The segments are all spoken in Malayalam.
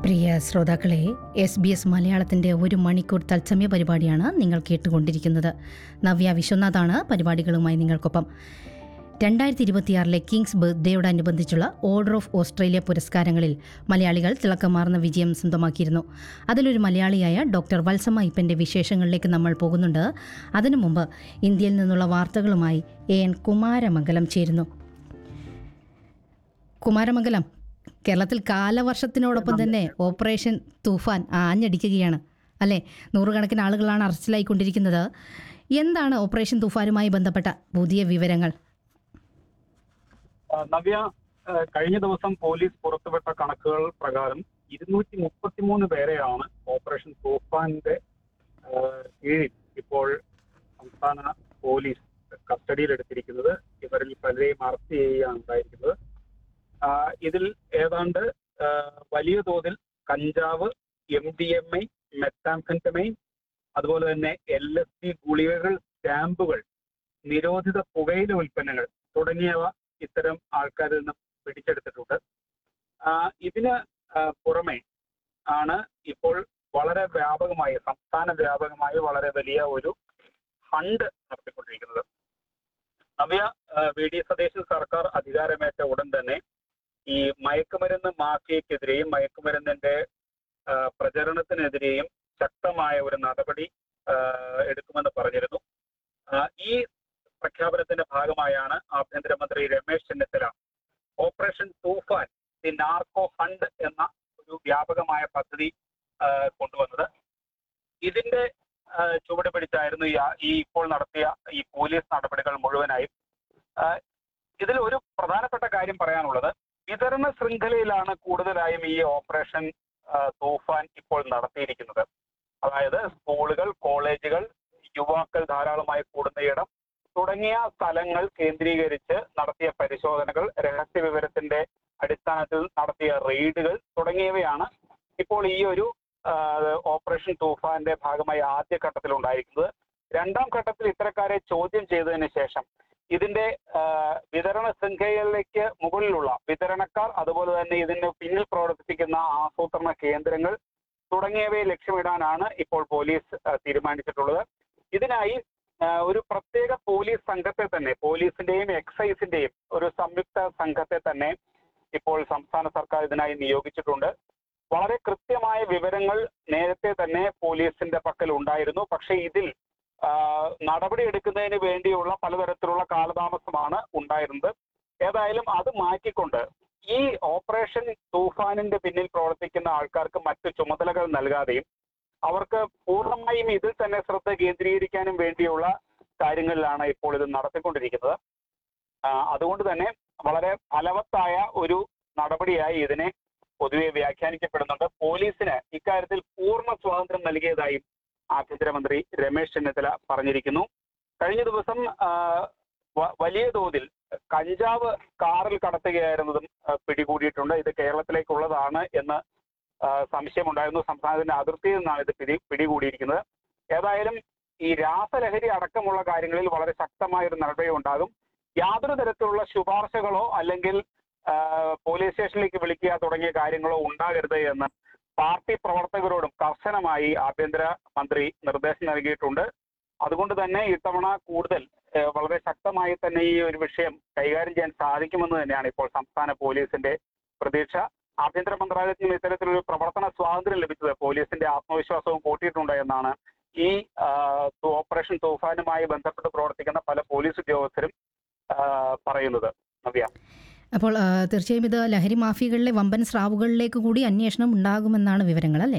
പ്രിയ ശ്രോതാക്കളെ എസ് ബി എസ് മലയാളത്തിൻ്റെ ഒരു മണിക്കൂർ തത്സമയ പരിപാടിയാണ് നിങ്ങൾ കേട്ടുകൊണ്ടിരിക്കുന്നത് നവ്യ വിശ്വനാഥാണ് പരിപാടികളുമായി നിങ്ങൾക്കൊപ്പം രണ്ടായിരത്തി ഇരുപത്തിയാറിലെ കിങ്സ് ബർത്ത്ഡേയോടനുബന്ധിച്ചുള്ള ഓർഡർ ഓഫ് ഓസ്ട്രേലിയ പുരസ്കാരങ്ങളിൽ മലയാളികൾ തിളക്കമാർന്ന വിജയം സ്വന്തമാക്കിയിരുന്നു അതിലൊരു മലയാളിയായ ഡോക്ടർ വത്സമ ഇപ്പൻ്റെ വിശേഷങ്ങളിലേക്ക് നമ്മൾ പോകുന്നുണ്ട് അതിനു മുമ്പ് ഇന്ത്യയിൽ നിന്നുള്ള വാർത്തകളുമായി എ എൻ കുമാരമംഗലം ചേരുന്നു കുമാരമംഗലം കേരളത്തിൽ കാലവർഷത്തിനോടൊപ്പം തന്നെ ഓപ്പറേഷൻ തൂഫാൻ ആഞ്ഞടിക്കുകയാണ് അല്ലേ നൂറുകണക്കിന് ആളുകളാണ് അറസ്റ്റിലായിക്കൊണ്ടിരിക്കുന്നത് എന്താണ് ഓപ്പറേഷൻ തൂഫാനുമായി ബന്ധപ്പെട്ട പുതിയ വിവരങ്ങൾ ആ, നവ്യ ആ, കഴിഞ്ഞ ദിവസം പോലീസ് പുറത്തുവിട്ട കണക്കുകൾ പ്രകാരം ഇരുന്നൂറ്റി മുപ്പത്തിമൂന്ന് പേരെയാണ് ഓപ്പറേഷൻ തൂഫാന്റെ ആ, കീഴിൽ ഇപ്പോൾ സംസ്ഥാന പോലീസ് കസ്റ്റഡിയിലെടുത്തിരിക്കുന്നത് ഇവരിൽ പലരെയും അറസ്റ്റ് ചെയ്യുകയാണ് ഉണ്ടായിരിക്കുന്നത് ആ, ഇതിൽ ഏതാണ്ട് ആ, വലിയ തോതിൽ കഞ്ചാവ് M D M A methamphetamine അതുപോലെ തന്നെ എൽ എസ് ഡി ഗുളികകൾ സ്റ്റാമ്പുകൾ നിരോധിത പുകയില ഉൽപ്പന്നങ്ങൾ തുടങ്ങിയവ ഇത്തരം ആൾക്കാരിൽ നിന്നും പിടിച്ചെടുത്തിട്ടുണ്ട് ആ, ഇതിന് ആ, പുറമെ ആണ് ഇപ്പോൾ വളരെ വ്യാപകമായി സംസ്ഥാന വ്യാപകമായി വളരെ വലിയ ഒരു ഫണ്ട് നടത്തിക്കൊണ്ടിരിക്കുന്നത് നവ്യ ആ, വി ഡി സതീശൻ സർക്കാർ അധികാരമേറ്റ ഉടൻ തന്നെ ഈ മയക്കുമരുന്ന് മാഫിയക്കെതിരെയും മയക്കുമരുന്നിന്റെ ആ, പ്രചരണത്തിനെതിരെയും ശക്തമായ ഒരു നടപടി ആ, എടുക്കുമെന്ന് പറഞ്ഞിരുന്നു ആ, ഈ പ്രഖ്യാപനത്തിന്റെ ഭാഗമായാണ് ആഭ്യന്തരമന്ത്രി Ramesh Chennithala operation Thoofan the narco fund എന്ന ഒരു വ്യാപകമായ പദ്ധതി ആ, കൊണ്ടുവന്നത് ഇതിന്റെ ആ, ചുവട് പിടിച്ചായിരുന്നു ഈ ആ- ഈ ഇപ്പോൾ നടത്തിയ ഈ പോലീസ് നടപടികൾ മുഴുവനായും ആ, ഇതിൽ ഒരു പ്രധാനപ്പെട്ട കാര്യം പറയാനുള്ളത് വിതരണ ശൃംഖലയിലാണ് കൂടുതലായും ഈ ഓപ്പറേഷൻ ആ, തൂഫാൻ ഇപ്പോൾ നടത്തിയിരിക്കുന്നത് അതായത് സ്കൂളുകൾ കോളേജുകൾ യുവാക്കൾ ധാരാളമായി കൂടുന്ന ഇടം തുടങ്ങിയ സ്ഥലങ്ങൾ കേന്ദ്രീകരിച്ച് നടത്തിയ പരിശോധനകൾ രഹസ്യ വിവരത്തിന്റെ അടിസ്ഥാനത്തിൽ നടത്തിയ റെയ്ഡുകൾ തുടങ്ങിയവയാണ് ഇപ്പോൾ ഈ ഒരു ആ, ഓപ്പറേഷൻ തൂഫാന്റെ ഭാഗമായി ആദ്യഘട്ടത്തിൽ ഉണ്ടായിരിക്കുന്നത് രണ്ടാം ഘട്ടത്തിൽ ഇത്തരക്കാരെ ചോദ്യം ചെയ്തതിന് ശേഷം ഇതിന്റെ ആ, വിതരണ ശൃംഖലയിലേക്ക് മുകളിലുള്ള വിതരണക്കാർ അതുപോലെ തന്നെ ഇതിന് പിന്നിൽ പ്രവർത്തിപ്പിക്കുന്ന ആസൂത്രണ കേന്ദ്രങ്ങൾ തുടങ്ങിയവയെ ലക്ഷ്യമിടാനാണ് ഇപ്പോൾ പോലീസ് ആ, തീരുമാനിച്ചിട്ടുള്ളത് ഇതിനായി ആ, ഒരു പ്രത്യേക പോലീസ് സംഘത്തെ തന്നെ പോലീസിന്റെയും എക്സൈസിന്റെയും ഒരു സംയുക്ത സംഘത്തെ തന്നെ ഇപ്പോൾ സംസ്ഥാന സർക്കാർ ഇതിനായി നിയോഗിച്ചിട്ടുണ്ട് വളരെ കൃത്യമായ വിവരങ്ങൾ നേരത്തെ തന്നെ പോലീസിന്റെ പക്കൽ ഉണ്ടായിരുന്നു പക്ഷേ ഇതിൽ ആ, നടപടി എടുക്കുന്നതിന് വേണ്ടിയുള്ള പലതരത്തിലുള്ള കാലതാമസമാണ് ഉണ്ടായിരുന്നത് ഏതായാലും അത് മാറ്റിക്കൊണ്ട് ഈ ഓപ്പറേഷൻ തൂഫാനിന്റെ പിന്നിൽ പ്രവർത്തിക്കുന്ന ആൾക്കാർക്ക് മറ്റു ചുമതലകൾ നൽകാതെയും അവർക്ക് പൂർണ്ണമായും ഇതിൽ തന്നെ ശ്രദ്ധ കേന്ദ്രീകരിക്കാനും വേണ്ടിയുള്ള കാര്യങ്ങളിലാണ് ഇപ്പോൾ ഇത് നടത്തിക്കൊണ്ടിരിക്കുന്നത് ആ, അതുകൊണ്ട് തന്നെ വളരെ ഫലവത്തായ ഒരു നടപടിയായി ഇതിനെ പൊതുവെ വ്യാഖ്യാനിക്കപ്പെടുന്നുണ്ട് പോലീസിന് ഇക്കാര്യത്തിൽ പൂർണ്ണ സ്വാതന്ത്ര്യം നൽകിയതായും ആഭ്യന്തരമന്ത്രി രമേശ് ചെന്നിത്തല പറഞ്ഞിരിക്കുന്നു കഴിഞ്ഞ ദിവസം ആ, വ- വലിയ തോതിൽ കഞ്ചാവ് കാറിൽ കടത്തുകയായിരുന്നതും ആ, പിടികൂടിയിട്ടുണ്ട് ഇത് കേരളത്തിലേക്കുള്ളതാണ് എന്ന് ആ, സംശയമുണ്ടായിരുന്നു സംസ്ഥാനത്തിന്റെ അതിർത്തിയിൽ നിന്നാണ് ഇത് പിടി പിടികൂടിയിരിക്കുന്നത് ഏതായാലും ഈ രാസലഹരി അടക്കമുള്ള കാര്യങ്ങളിൽ വളരെ ശക്തമായ ഒരു നടപടി ഉണ്ടാകും യാതൊരു തരത്തിലുള്ള ശുപാർശകളോ അല്ലെങ്കിൽ ആ, പോലീസ് സ്റ്റേഷനിലേക്ക് വിളിക്കുക തുടങ്ങിയ കാര്യങ്ങളോ ഉണ്ടാകരുത് എന്ന് പാർട്ടി പ്രവർത്തകരോടും കർശനമായി ആഭ്യന്തര മന്ത്രി നിർദ്ദേശം നൽകിയിട്ടുണ്ട് അതുകൊണ്ട് തന്നെ ഇത്തവണ കൂടുതൽ ആ, വളരെ ശക്തമായി തന്നെ ഈ ഒരു വിഷയം കൈകാര്യം ചെയ്യാൻ സാധിക്കുമെന്ന് തന്നെയാണ് ഇപ്പോൾ സംസ്ഥാന പോലീസിന്റെ പ്രതീക്ഷ ആഭ്യന്തര മന്ത്രാലയത്തിൽ നിന്ന് ഇത്തരത്തിലൊരു പ്രവർത്തന സ്വാതന്ത്ര്യം ലഭിച്ചത് പോലീസിന്റെ ആത്മവിശ്വാസവും കൂട്ടിയിട്ടുണ്ട് എന്നാണ് ഈ ആ, ഓപ്പറേഷൻ തൂഫാനുമായി ബന്ധപ്പെട്ട് പ്രവർത്തിക്കുന്ന പല പോലീസ് ഉദ്യോഗസ്ഥരും ആ, പറയുന്നത് നവ്യ അപ്പോൾ ആ, തീർച്ചയായും ഇത് ലഹരി മാഫിയകളിലെ വമ്പൻ സ്രാവുകളിലേക്ക് കൂടി അന്വേഷണം ഉണ്ടാകുമെന്നാണ് വിവരങ്ങൾ അല്ലേ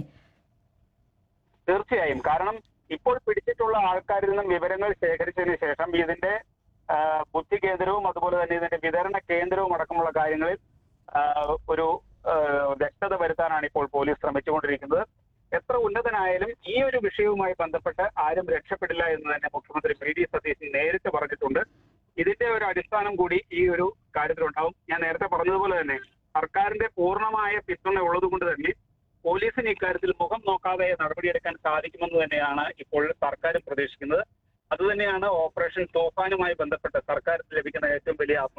തീർച്ചയായും കാരണം ഇപ്പോൾ പിടിച്ചിട്ടുള്ള ആൾക്കാരിൽ നിന്നും വിവരങ്ങൾ ശേഖരിച്ചതിന് ശേഷം ഇതിന്റെ ആ, ബുദ്ധി കേന്ദ്രവും അതുപോലെ തന്നെ ഇതിന്റെ വിതരണ കേന്ദ്രവും അടക്കമുള്ള കാര്യങ്ങളിൽ ആ, ഒരു ആ, വ്യക്തത വരുത്താനാണ് ഇപ്പോൾ പോലീസ് ശ്രമിച്ചുകൊണ്ടിരിക്കുന്നത് എത്ര ഉന്നതനായാലും ഈ ഒരു വിഷയവുമായി ബന്ധപ്പെട്ട് ആരും രക്ഷപ്പെടില്ല എന്ന് തന്നെ മുഖ്യമന്ത്രി വി ഡി സതീശൻ നേരിട്ട് പറഞ്ഞിട്ടുണ്ട് ഇതിന്റെ ഒരു അടിസ്ഥാനം കൂടി ഈ ഒരു കാര്യത്തിലുണ്ടാവും ഞാൻ നേരത്തെ പറഞ്ഞതുപോലെ തന്നെ സർക്കാരിന്റെ പൂർണ്ണമായ പിന്തുണ ഉള്ളതുകൊണ്ട് തന്നെ പോലീസിന് ഇക്കാര്യത്തിൽ മുഖം നോക്കാതെ നടപടിയെടുക്കാൻ സാധിക്കുമെന്ന് തന്നെയാണ് ഇപ്പോൾ സർക്കാരും പ്രതീക്ഷിക്കുന്നത് അതുതന്നെയാണ് ഓപ്പറേഷൻ തോഫാനുമായി ബന്ധപ്പെട്ട് സർക്കാർ ലഭിക്കുന്ന ഏറ്റവും വലിയ ആത്മ